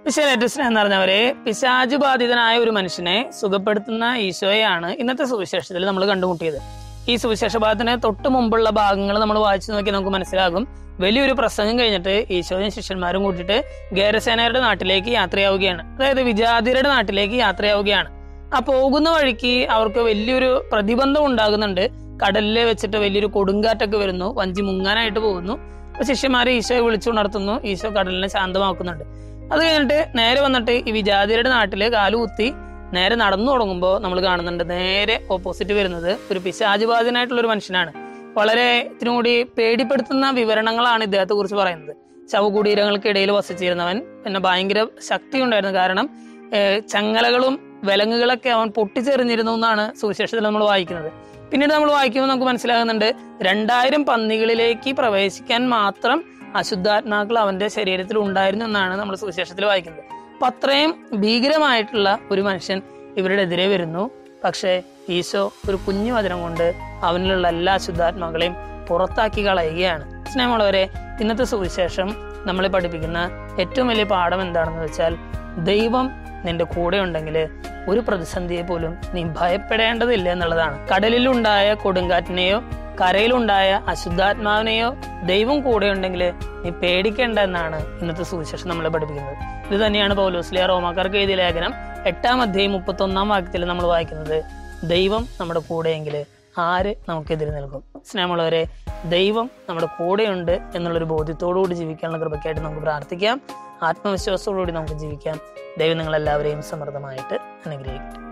വിശേഷ എന്ന് പറഞ്ഞവരെ പിശാജ് ബാധിതനായ ഒരു മനുഷ്യനെ സുഖപ്പെടുത്തുന്ന ഈശോയാണ് ഇന്നത്തെ സുവിശേഷത്തിൽ നമ്മൾ കണ്ടുമുട്ടിയത് ഈ സുവിശേഷ ഭാഗത്തിന് തൊട്ട് മുമ്പുള്ള ഭാഗങ്ങൾ നമ്മൾ വായിച്ചു നോക്കി നമുക്ക് മനസ്സിലാകും വലിയൊരു പ്രസംഗം കഴിഞ്ഞിട്ട് ഈശോയും ശിഷ്യന്മാരും കൂട്ടിയിട്ട് ഗേരസേനയുടെ നാട്ടിലേക്ക് യാത്രയാവുകയാണ് അതായത് വിജാതിരുടെ നാട്ടിലേക്ക് യാത്രയാവുകയാണ് ആ പോകുന്ന വഴിക്ക് അവർക്ക് വലിയൊരു പ്രതിബന്ധം ഉണ്ടാകുന്നുണ്ട് കടലിൽ വെച്ചിട്ട് വലിയൊരു കൊടുങ്കാറ്റൊക്കെ വരുന്നു വഞ്ചി മുങ്ങാനായിട്ട് പോകുന്നു അപ്പൊ ശിഷ്യന്മാരെ ഈശോയെ വിളിച്ചുണർത്തുന്നു ഈശോ കടലിനെ ശാന്തമാക്കുന്നുണ്ട് അത് കഴിഞ്ഞിട്ട് നേരെ വന്നിട്ട് ഈ വിജാതിയുടെ നാട്ടില് കാലുകുത്തി നേരെ നടന്നു തുടങ്ങുമ്പോൾ നമ്മൾ കാണുന്നുണ്ട് നേരെ ഓപ്പോസിറ്റ് വരുന്നത് ഒരു പിശാചുബാധിതനായിട്ടുള്ള ഒരു മനുഷ്യനാണ് വളരെ ഇതിനുകൂടി പേടിപ്പെടുത്തുന്ന വിവരണങ്ങളാണ് ഇദ്ദേഹത്തെ കുറിച്ച് പറയുന്നത് ശവകുടീരങ്ങൾക്കിടയിൽ വസിച്ചിരുന്നവൻ പിന്നെ ഭയങ്കര ശക്തി ഉണ്ടായിരുന്നു കാരണം ഏഹ് ചങ്ങലകളും വിലങ്ങുകളൊക്കെ അവൻ പൊട്ടിച്ചെറിഞ്ഞിരുന്നു എന്നാണ് സുവിശേഷത്തിൽ നമ്മൾ വായിക്കുന്നത് പിന്നീട് നമ്മൾ വായിക്കുമ്പോൾ നമുക്ക് മനസ്സിലാകുന്നുണ്ട് രണ്ടായിരം പന്നികളിലേക്ക് പ്രവേശിക്കാൻ മാത്രം അശുദ്ധാത്മാക്കൾ അവന്റെ ശരീരത്തിൽ ഉണ്ടായിരുന്നു എന്നാണ് നമ്മൾ സുവിശേഷത്തിൽ വായിക്കുന്നത് അപ്പൊ അത്രയും ഭീകരമായിട്ടുള്ള ഒരു മനുഷ്യൻ ഇവരുടെ എതിരെ വരുന്നു പക്ഷേ ഈശോ ഒരു കുഞ്ഞു വചനം കൊണ്ട് അവനിലുള്ള എല്ലാ അശുദ്ധാത്മാക്കളെയും പുറത്താക്കി കളയുകയാണ് സ്നേഹമുള്ളവരെ ഇന്നത്തെ സുവിശേഷം നമ്മളെ പഠിപ്പിക്കുന്ന ഏറ്റവും വലിയ പാഠം എന്താണെന്ന് വെച്ചാൽ ദൈവം നിന്റെ കൂടെ ഉണ്ടെങ്കിൽ ഒരു പ്രതിസന്ധിയെ പോലും നീ ഭയപ്പെടേണ്ടതില്ല എന്നുള്ളതാണ് കടലിലുണ്ടായ കൊടുങ്കാറ്റിനെയോ കരയിലുണ്ടായ അശുദ്ധാത്മാവിനെയോ ദൈവം കൂടെ ഉണ്ടെങ്കിൽ നീ പേടിക്കേണ്ട എന്നാണ് ഇന്നത്തെ സുവിശേഷം നമ്മളെ പഠിപ്പിക്കുന്നത് ഇത് തന്നെയാണ് പൗലോസ്ലിയ റോമാക്കാർക്ക് എഴുതിയ ലേഖനം എട്ടാം അധ്യായം മുപ്പത്തി ഒന്നാം വാക്യത്തിൽ നമ്മൾ വായിക്കുന്നത് ദൈവം നമ്മുടെ കൂടെയെങ്കിൽ ആര് നമുക്കെതിരെ നിൽക്കും സ്നേഹമുള്ളവരെ ദൈവം നമ്മുടെ കൂടെയുണ്ട് എന്നുള്ളൊരു ബോധ്യത്തോടുകൂടി ജീവിക്കാനുള്ള കൃപയ്ക്കായിട്ട് നമുക്ക് പ്രാർത്ഥിക്കാം ആത്മവിശ്വാസത്തോടുകൂടി നമുക്ക് ജീവിക്കാം ദൈവം നിങ്ങളെല്ലാവരെയും സമൃദ്ധമായിട്ട് അനുഗ്രഹിക്കട്ടെ